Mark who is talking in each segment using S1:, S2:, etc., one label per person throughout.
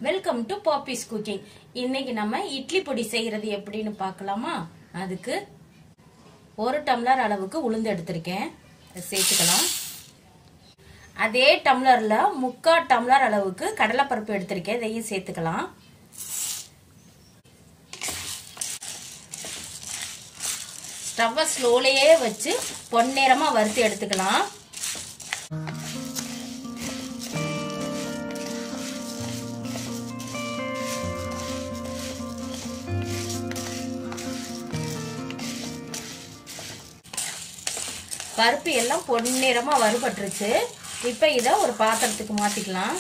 S1: welcome to பாப்பிஸ் cooking இன்னைக்கு நம்ம இட்லி பொடி செய்யறது எப்படின்னு பார்க்கலாமா அதுக்கு ஒரு டம்ளர் அளவுக்கு உளுந்து எடுத்திருக்கேன் அதை சேர்த்துக்கலாம் அதே டம்ளர்ல முக்கா டம்ளர் அளவுக்கு கடலைப்பருப்பு எடுத்திருக்கேன் இதையும் சேர்த்துக்கலாம் ஸ்டவ்வை ஸ்லோலையே வச்சு பொன்னேரமா வறுத்து எடுத்துக்கலாம் பருப்பு எல்லாம் பொன்னிறமா வறுபட்டுருச்சு இப்போ இதை ஒரு பாத்திரத்துக்கு மாற்றிக்கலாம்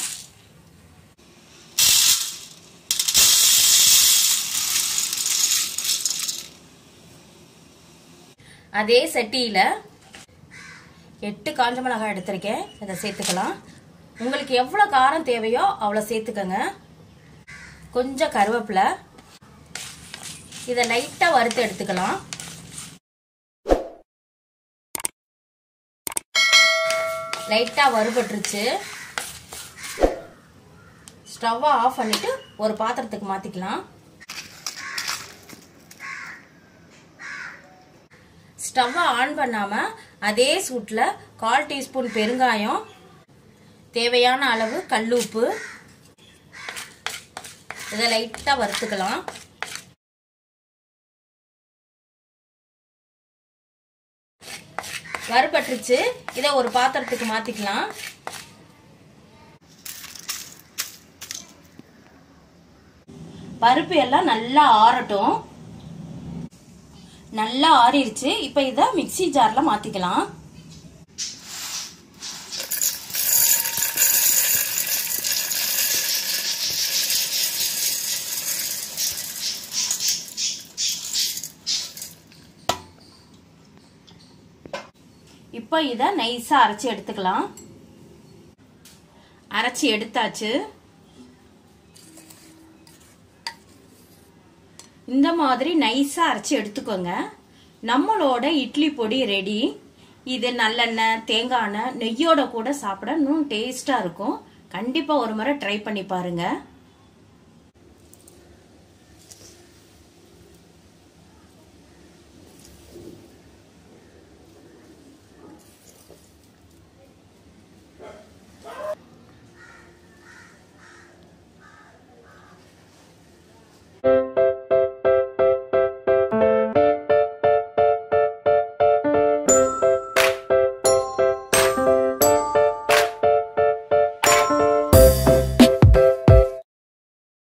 S1: அதே சட்டியில் எட்டு காஞ்ச மிளகாய் எடுத்திருக்கேன் இதை சேர்த்துக்கலாம் உங்களுக்கு எவ்வளோ காரம் தேவையோ அவ்வளோ சேர்த்துக்கோங்க கொஞ்சம் கருவேப்பிலை இதை லைட்டாக வறுத்து எடுத்துக்கலாம் லைட்டாக வறுபட்டுருச்சு ஸ்டவ்வை ஆஃப் பண்ணிட்டு ஒரு பாத்திரத்துக்கு மாற்றிக்கலாம் ஸ்டவ்வை ஆன் பண்ணாமல் அதே சூட்டில் கால் டீஸ்பூன் பெருங்காயம் தேவையான அளவு கல்லுப்பு இதை லைட்டாக வறுத்துக்கலாம் வறுபட்டுருச்சு இதை ஒரு பாத்திரத்துக்கு மாத்திக்கலாம் பருப்பு எல்லாம் நல்லா ஆறட்டும் நல்லா ஆறிடுச்சு இப்ப இத மிக்சி ஜார்ல மாத்திக்கலாம் இப்போ இதை நைஸாக அரைச்சி எடுத்துக்கலாம் அரைச்சி எடுத்தாச்சு இந்த மாதிரி நைஸாக அரைச்சி எடுத்துக்கோங்க நம்மளோட இட்லி பொடி ரெடி இது நல்லெண்ணெய் தேங்காய் எண்ணெய் நெய்யோட கூட சாப்பிட இன்னும் டேஸ்டாக இருக்கும் கண்டிப்பாக ஒரு முறை ட்ரை பண்ணி பாருங்கள்